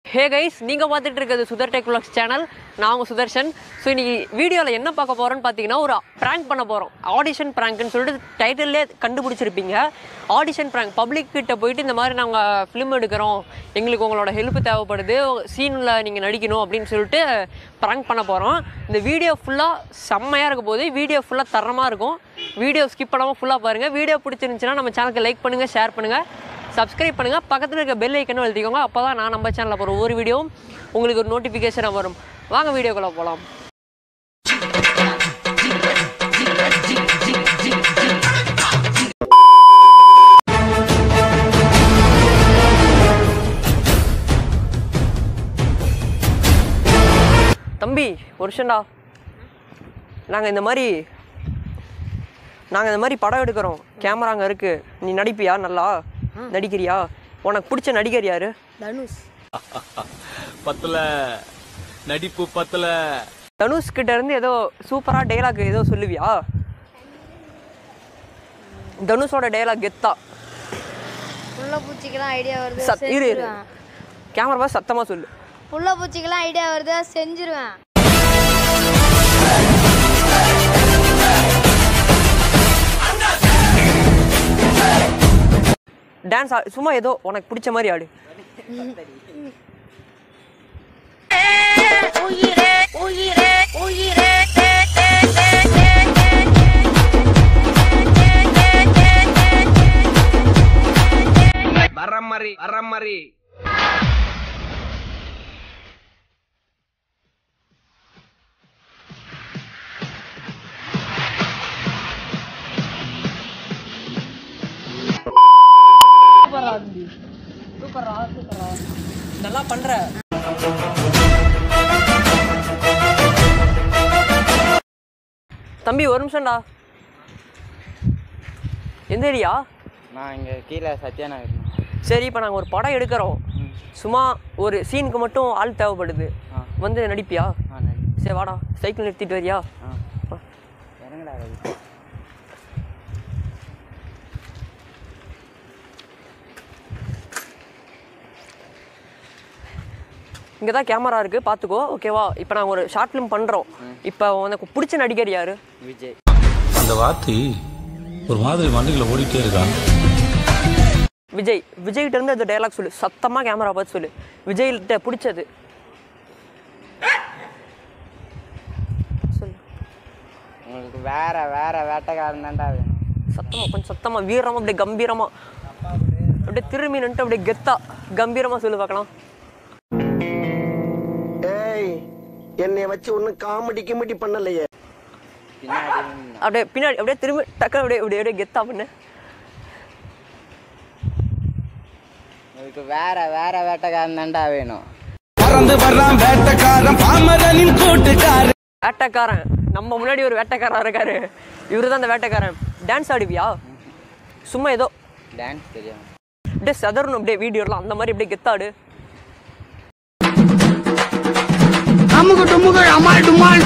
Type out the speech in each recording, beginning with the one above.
Hey guys நீங்கள் பார்த்துட்டு இருக்கிறது சுதர் டெக் vlogs சேனல் நான் உங்கள் சுதர்ஷன் ஸோ இன்னைக்கு வீடியோவில் என்ன பார்க்க போகிறோன்னு பார்த்தீங்கன்னா ஒரு ப்ராங்க் பண்ண போகிறோம் ஆடிஷன் ப்ராங்க்னு சொல்லிட்டு டைட்டிலே கண்டுபிடிச்சிருப்பீங்க ஆடிஷன் ப்ராங்க் பப்ளிக் கிட்ட போயிட்டு இந்த மாதிரி நாங்கள் ஃபிலிம் எடுக்கிறோம் எங்களுக்கு உங்களோட ஹெல்ப் தேவைப்படுது சீனில் நீங்கள் நடிக்கணும் அப்படின்னு சொல்லிட்டு ப்ராங்க் பண்ண போகிறோம் இந்த வீடியோ ஃபுல்லாக செம்மையாக இருக்க போது வீடியோ ஃபுல்லாக தரமாக இருக்கும் வீடியோ ஸ்கிப் பண்ணாமல் ஃபுல்லாக பாருங்கள் வீடியோ பிடிச்சிருந்துச்சுன்னா நம்ம சேனலுக்கு லைக் பண்ணுங்கள் ஷேர் பண்ணுங்கள் சப்ஸ்கிரைப் பண்ணுங்கள் பக்கத்தில் இருக்க பெல் ஐக்கனும் எழுதிக்கோங்க அப்போ தான் நான் நம்ம சேனலில் போகிற ஒவ்வொரு வீடியோவும் உங்களுக்கு ஒரு நோட்டிஃபிகேஷனாக வரும் வாங்க வீடியோக்குள்ளே போகலாம் தம்பி ஒரு நிமிஷம்டா நாங்கள் இந்த மாதிரி நாங்கள் இந்த மாதிரி படம் எடுக்கிறோம் கேமரா அங்கே இருக்குது நீ நடிப்பியா நல்லா நடிக்கிறியா உனக்கு பிடிச்ச நடிகர் யாரு தனுஷ் பத்தல நடிப்பு பத்தல தனுஷ் கிட்ட இருந்து ஏதோ சூப்பரா டயலாக் ஏதோ சொல்லுவியா தனுஷோட டயலாக் கெத்தா புள்ள பூச்சிக்கெல்லாம் ஐடியா வருது சத் இரு இரு செஞ்சிருவேன் கேமரா பார்த்து சத்தமா சொல்லு புள்ள பூச்சிக்கெல்லாம் ஐடியா வருது செஞ்சிருவேன் டான்ஸ் சும்மா ஏதோ உனக்கு பிடிச்ச மாதிரி ஆடு வரமரி வரமரி நல்லா பண்ற தம்பி ஒரு நிமிஷம்டா எந்த ஏரியா நான் இங்கே கீழே சத்யா நகர் சரி இப்போ நாங்கள் ஒரு படம் எடுக்கிறோம் சும்மா ஒரு சீனுக்கு மட்டும் ஆள் தேவைப்படுது ஆ. வந்து நடிப்பியா ஆ நடி சரி வாடா சைக்கிள் நிறுத்திட்டு வரியா ஆ இறங்கடா ரவி இங்கே தான் கேமரா இருக்குது பார்த்துக்கோ ஓகேவா இப்போ நாங்கள் ஒரு ஷார்ட் ஃபிலிம் பண்ணுறோம் இப்போ உனக்கு பிடிச்ச நடிகர் யார் விஜய் அந்த வார்த்தை ஒரு மாதிரி மண்ணுக்குள்ள ஓடிட்டே இருக்கான் விஜய் விஜய்கிட்ட இருந்து அந்த டைலாக் சொல்லு சத்தமாக கேமரா பார்த்து சொல்லு விஜய்கிட்ட பிடிச்சது சொல்லு உங்களுக்கு வேற வேற வேட்டைக்காரன் தான்டா வேணும் சத்தமாக கொஞ்சம் சத்தமாக வீரமாக அப்படியே கம்பீரமாக அப்படியே திரும்பி நின்ட்டு அப்படியே கெத்தா கம்பீரமாக சொல்லு பார்க்கலாம் ஏய் என்னைய வச்சு ஒன்னும் காமெடி கிமெடி பண்ணலையே பின்னாடி நின்னு. அப்படியே பின்னாடி அப்படியே திரும்பி டக்கு அப்படியே அப்படியே அப்படியே கெத்தா பண்ணு உங்களுக்கு வேற வேற வேட்டைக்காரன் தான்டா வேணும் வேட்டைக்காரன் நம்ம முன்னாடி ஒரு வேட்டைக்காரன் இருக்காரு இவரு தான் அந்த வேட்டைக்காரன் டான்ஸ் ஆடுவியா சும்மா ஏதோ டான்ஸ் தெரியும் அப்படியே செதறணும் அப்படியே வீடியோலாம் அந்த மாதிரி அப்படியே கெத்தாடு அமுகு டுமுகள் அமால் டுமால்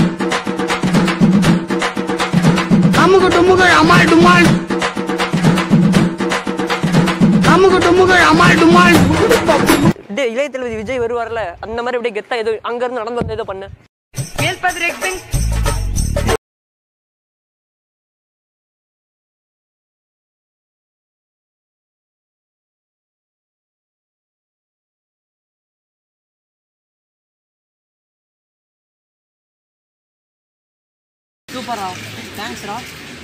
அமுகு டுமுகள் அமால் டுமால் அமுகு டுமுகள் அமால் டுமால் டே இளைய தளபதி விஜய் வருவார்ல அந்த மாதிரி அப்படியே கெத்தா ஏதோ அங்க இருந்து நடந்து வந்து ஏதோ பண்ணு சூப்பரா தேங்க்ஸ்ரா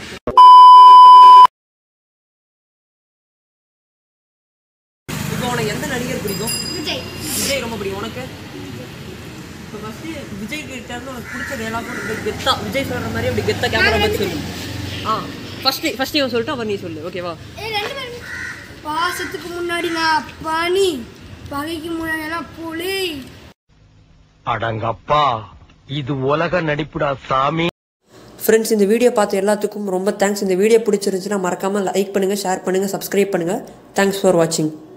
இப்போ உனக்கு எந்த நடிகர் பிடிக்கும் விஜய் விஜய் ரொம்ப பிடிக்கும் உனக்கு இப்போ ஃபஸ்ட்டு விஜய் கிட்ட இருந்து உனக்கு பிடிச்ச டேலாக் அப்படி கெத்தா விஜய் சொல்கிற மாதிரி அப்படி கெத்தா கேமரா பார்த்து சொல்லு ஆ ஃபஸ்ட்டு ஃபஸ்ட்டு இவன் சொல்லிட்டு அப்புறம் நீ சொல்லு ஓகேவா பாசத்துக்கு முன்னாடி நான் பனி பகைக்கு முன்னாடி எல்லாம் புலி அடங்கப்பா இது உலக நடிப்புடா சாமி ஃப்ரெண்ட்ஸ் இந்த வீடியோ பார்த்த எல்லாத்துக்கும் ரொம்ப தேங்க்ஸ் இந்த வீடியோ பிடிச்சிருந்துச்சுன்னா மறக்காமல் லைக் பண்ணுங்கள் ஷேர் பண்ணுங்கள் சப்ஸ்கிரைப் பண்ணுங்கள் தேங்க்ஸ் ஃபார் வாட்சிங்